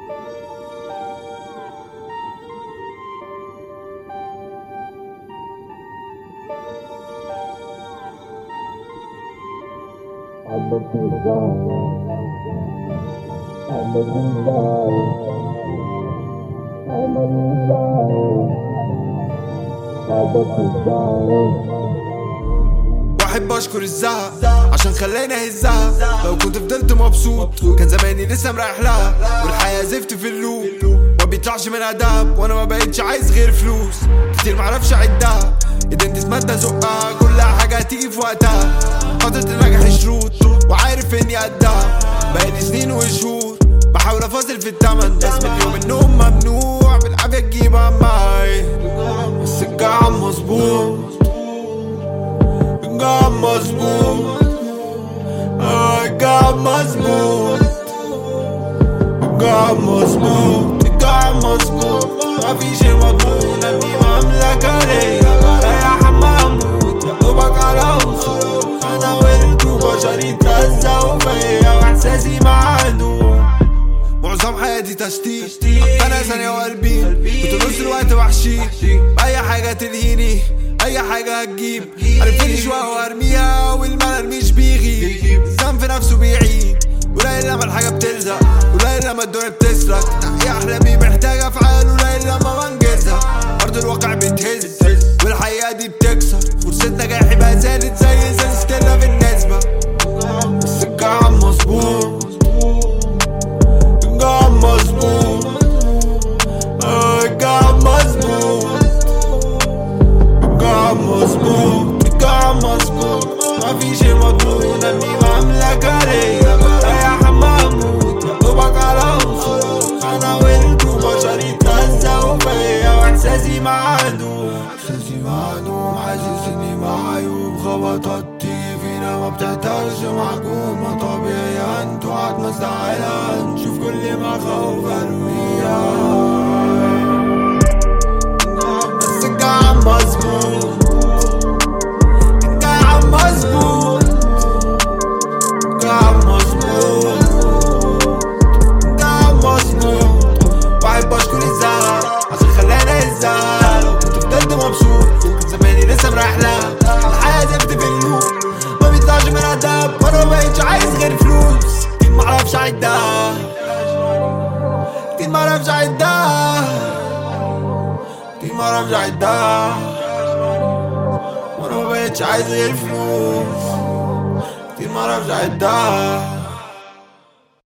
I'm a good guy. I'm a good guy. I'm a good guy. I'm a good guy. واحب اشكر الزهق عشان خلاني اهزها لو كنت فضلت مبسوط كان زماني لسه مريح لها والحياه زفت في اللوب ما بيطلعش من اداب وانا ما بقتش عايز غير فلوس كتير معرفش اعدها ايدين تتمدى زقها كل حاجه هتيجي في وقتها حاطط النجاح شروط وعارف اني قدها بقالي سنين وشهور بحاول افاصل في التمن بس من يوم النوم ممنوع بالعافيه تجيبها معاي بس الجعل مظبوط الجعل مظبوط آه، الجعل مظبوط الجعل مظبوط الجعل مظبوط مفيش مضمون اني مملكة ليا بريح اما اموت يا دوبك على وصول انا ولد بشر يتهزقوا فيا واحساسي معدوم معظم حياتي تشتيت انا ثانية وقلبي كنت نص الوقت وحشي اي حاجة تلهيني اي حاجة هتجيب عرفتني شوية وارميها والملل مش بيغيب الذنب في نفسه بيعيد قليل لما الحاجة بتلزق قليل لما الدنيا بتسرق تحقيق احلامي محتاجة افعال قليل لما بنجزها ارض الواقع بتهز والحقيقة دي بتكسر فرصة نجاحي بقى زادت زي ازاز كده في النسبة بس الجعل مظبوط الجعل مظبوط آه، الجعل مظبوط الجعل مظبوط الجعل مظبوط مفيش مضمون اني مملكة ليا بريح اما اموت يا دوبك على وصول انا ولد وبشر يتهزقوا فيا واحساسي معدوم احساسي معدوم حاسس اني معيوب خبطات تيجي فينا ما بتحتاجش محكوم ما طبيعي انتوا قاعد مستعجلة نشوف كل ما خوف ارويها بس الجعل مظبوط الجعل مظبوط الجعل مظبوط الجعل مظبوط واحد بشكر الزهق عشان خلاني اهزها لو كنت فضلت مبسوط كان زماني لسه مريح لها الحياة زفت في اللوب ما بيطلعش من اداب وانا مبقتش عايز غير فلوس كتير معرفش اعدها كتير معرفش اعدها كتير معرفش اعدها وانا مبقتش عايز غير فلوس كتير معرفش اعدها